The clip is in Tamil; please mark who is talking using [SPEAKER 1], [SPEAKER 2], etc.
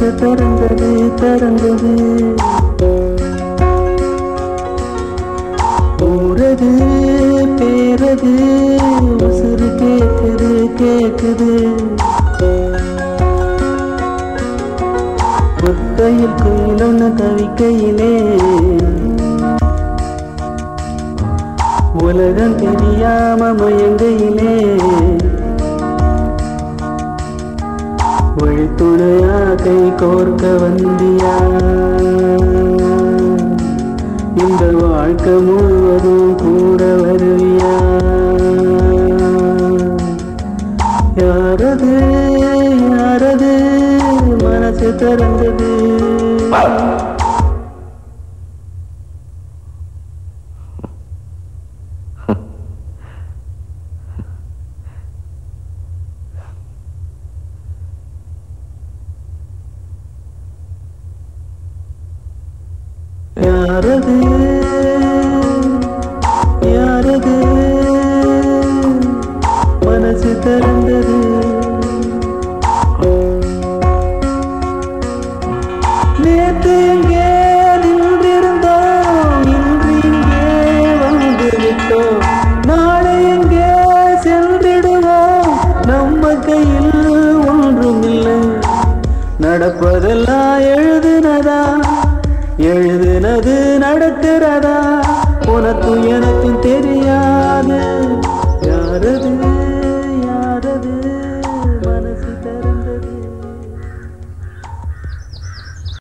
[SPEAKER 1] மனசு திறந்தது திறந்தது ஊரது பேரது உசுறு கேக்குது கேக்குது ஒத்தையில் குயிலொன்னு தவிக்கையிலே உலகம் தெரியாம மயங்கையிலே வழித்துணையா கை கோர்க்க வந்தியா இந்த வாழ்க்கை முழுவதும் கூட வருவியா யாரது யாரது மனசு திறந்தது யாரது யாரது மனசு திறந்தது நேற்று எங்கே நின்றிருந்தோம் இன்று இங்கே வந்து விட்டோம் நாளை எங்கே சென்றிடுவோம் நம்ம கையில் ஒன்றுமில்லை நடப்பதெல்லாம் எழுதுனதா எழுதுனது நடக்கிறதா உனக்கும் எனக்கும் தெரியாது யாரது